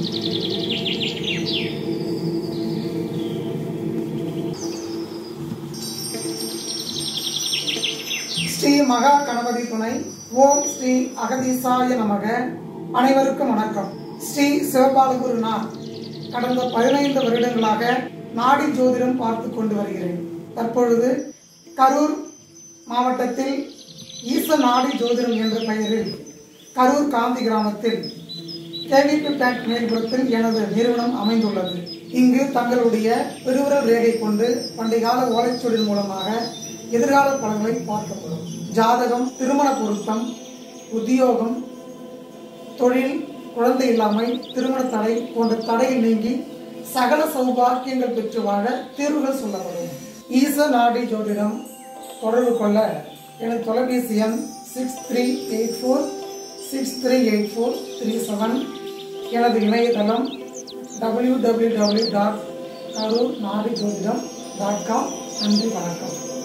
ஸ்ரீ மகா கணபதி துணை ஓம் ஸ்ரீ அகதீசாய நமக அனைவருக்கும் வணக்கம் ஸ்ரீ சிவபாலகுருநாத் கடந்த பதினைந்து வருடங்களாக நாடி ஜோதிடம் பார்த்து கொண்டு வருகிறேன் தற்பொழுது கரூர் மாவட்டத்தில் ஈச நாடி ஜோதிடம் என்ற பெயரில் கரூர் காந்தி கிராமத்தில் கேவிபி பேங்க் மேல்புறத்தில் எனது நிறுவனம் அமைந்துள்ளது இங்கு தங்களுடைய பெருவிரல் ரேகை கொண்டு பண்டைகால ஓலைச்சுவடின் மூலமாக எதிர்கால பலன்களை பார்க்கப்படும் ஜாதகம் திருமண பொருத்தம் உத்தியோகம் தொழில் குழந்தை இல்லாமை திருமண தடை போன்ற தடையை நீங்கி சகல சௌபாக்கியங்கள் பெற்று வாழ தீர்வுகள் சொல்லப்படும் ஈச நாடி ஜோதிடம் தொடர்பு கொள்ள எனது தொலைபேசி எண் six three eight four six three eight four three seven எனது இணையதளம் W W W dot Karur Nadi Jothidam dot com நன்றி வணக்கம்